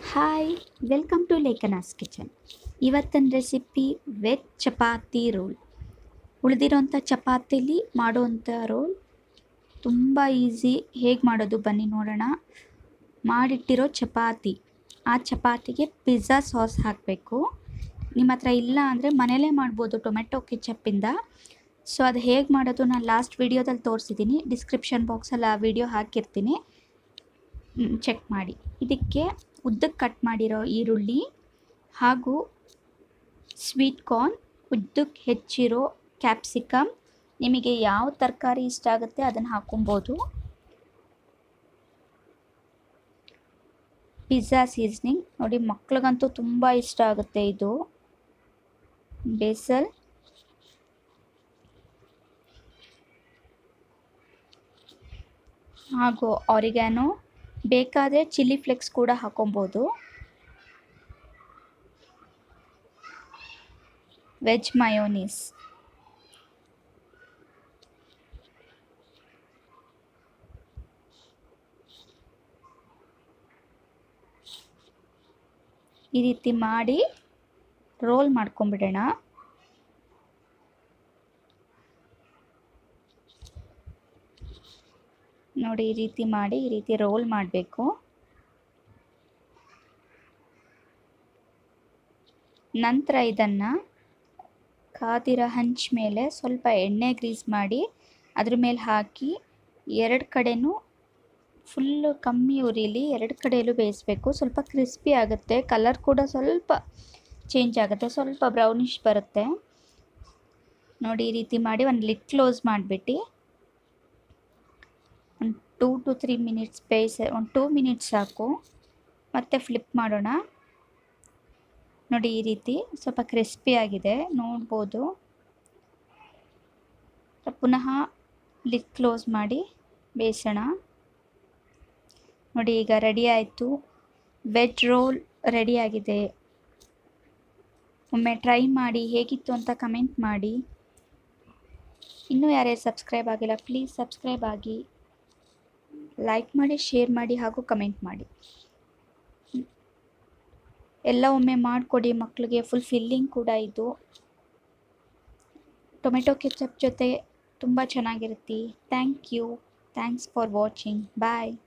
hi welcome to Lekhana's kitchen ಇವತ್ತಿನ recipe veg chapati roll ಉಳಿದಿರೋಂಥ ಚಪಾತಿಲಿ ಮಾಡೋವಂಥ ರೋಲ್ ತುಂಬ ಈಸಿ ಹೇಗೆ ಮಾಡೋದು ಬನ್ನಿ ನೋಡೋಣ ಮಾಡಿಟ್ಟಿರೋ ಚಪಾತಿ ಆ ಚಪಾತಿಗೆ ಪಿಜ್ಜಾ ಸಾಸ್ ಹಾಕಬೇಕು ನಿಮ್ಮ ಹತ್ರ ಇಲ್ಲ ಅಂದರೆ ಮನೇಲೇ ಮಾಡ್ಬೋದು ಟೊಮೆಟೊ ಕೆಚಪ್ಪಿಂದ ಸೊ ಅದು ಹೇಗೆ ಮಾಡೋದು ನಾನು ಲಾಸ್ಟ್ ವಿಡಿಯೋದಲ್ಲಿ ತೋರಿಸಿದ್ದೀನಿ ಡಿಸ್ಕ್ರಿಪ್ಷನ್ ಬಾಕ್ಸಲ್ಲಿ ಆ ವಿಡಿಯೋ ಹಾಕಿರ್ತೀನಿ ಚೆಕ್ ಮಾಡಿ ಇದಕ್ಕೆ ಉದ್ದಕ್ಕೆ ಕಟ್ ಮಾಡಿರೋ ಈರುಳ್ಳಿ ಹಾಗೂ ಸ್ವೀಟ್ ಕಾರ್ನ್ ಉದ್ದಕ್ಕೆ ಹೆಚ್ಚಿರೋ ಕ್ಯಾಪ್ಸಿಕಮ್ ನಿಮಗೆ ಯಾವ ತರಕಾರಿ ಇಷ್ಟ ಆಗುತ್ತೆ ಅದನ್ನು ಹಾಕೊಬೋದು ಪಿಜ್ಜಾ ಸೀಸ್ನಿಂಗ್ ನೋಡಿ ಮಕ್ಳಿಗಂತೂ ತುಂಬ ಇಷ್ಟ ಆಗುತ್ತೆ ಇದು ಬೇಸಲ್ ಹಾಗೂ ಆರಿಗ್ಯಾನೋ ಬೇಕಾದರೆ ಚಿಲ್ಲಿ ಫ್ಲೆಕ್ಸ್ ಕೂಡ ಹಾಕೊಬೋದು ವೆಜ್ ಮಯೋನೀಸ್ ಈ ರೀತಿ ಮಾಡಿ ರೋಲ್ ಮಾಡ್ಕೊಂಬಿಡೋಣ ನೋಡಿ ಈ ರೀತಿ ಮಾಡಿ ಈ ರೀತಿ ರೋಲ್ ಮಾಡಬೇಕು ನಂತರ ಇದನ್ನು ಕಾದಿರೋ ಹಂಚ ಮೇಲೆ ಸ್ವಲ್ಪ ಎಣ್ಣೆ ಗ್ರೀಸ್ ಮಾಡಿ ಅದ್ರ ಮೇಲೆ ಹಾಕಿ ಎರಡು ಕಡೆನೂ ಫುಲ್ಲು ಕಮ್ಮಿ ಉರಿಲಿ ಎರಡು ಕಡೆಯಲ್ಲೂ ಬೇಯಿಸ್ಬೇಕು ಸ್ವಲ್ಪ ಕ್ರಿಸ್ಪಿ ಆಗುತ್ತೆ ಕಲರ್ ಕೂಡ ಸ್ವಲ್ಪ ಚೇಂಜ್ ಆಗುತ್ತೆ ಸ್ವಲ್ಪ ಬ್ರೌನಿಷ್ ಬರುತ್ತೆ ನೋಡಿ ಈ ರೀತಿ ಮಾಡಿ ಒಂದು ಲಿಟ್ ಕ್ಲೋಸ್ ಮಾಡಿಬಿಟ್ಟು ಒಂದು ಟೂ ಟು ತ್ರೀ ಮಿನಿಟ್ಸ್ ಬೇಯಿಸಿ ಒಂದು ಟೂ ಮಿನಿಟ್ಸ್ ಸಾಕು ಮತ್ತೆ ಫ್ಲಿಪ್ ಮಾಡೋಣ ನೋಡಿ ಈ ರೀತಿ ಸ್ವಲ್ಪ ಕ್ರಿಸ್ಪಿ ಆಗಿದೆ ನೋಡ್ಬೋದು ಪುನಃ ಲಿಟ್ ಕ್ಲೋಸ್ ಮಾಡಿ ಬೇಯಿಸೋಣ ನೋಡಿ ಈಗ ರೆಡಿ ಆಯಿತು ವೆಜ್ ರೋಲ್ ರೆಡಿಯಾಗಿದೆ ಒಮ್ಮೆ ಟ್ರೈ ಮಾಡಿ ಹೇಗಿತ್ತು ಅಂತ ಕಮೆಂಟ್ ಮಾಡಿ ಇನ್ನೂ ಯಾರ್ಯಾರು ಸಬ್ಸ್ಕ್ರೈಬ್ ಆಗಿಲ್ಲ ಪ್ಲೀಸ್ ಸಬ್ಸ್ಕ್ರೈಬ್ ಆಗಿ ಲೈಕ್ ಮಾಡಿ ಶೇರ್ ಮಾಡಿ ಹಾಗೂ ಕಮೆಂಟ್ ಮಾಡಿ ಎಲ್ಲ ಒಮ್ಮೆ ಮಾಡಿಕೊಡಿ ಮಕ್ಕಳಿಗೆ ಫುಲ್ ಫಿಲ್ಲಿಂಗ್ ಕೂಡ ಇದು ಟೊಮೆಟೊ ಕೆಚಪ್ ಜೊತೆ ತುಂಬ ಚೆನ್ನಾಗಿರುತ್ತೆ thank you thanks for watching bye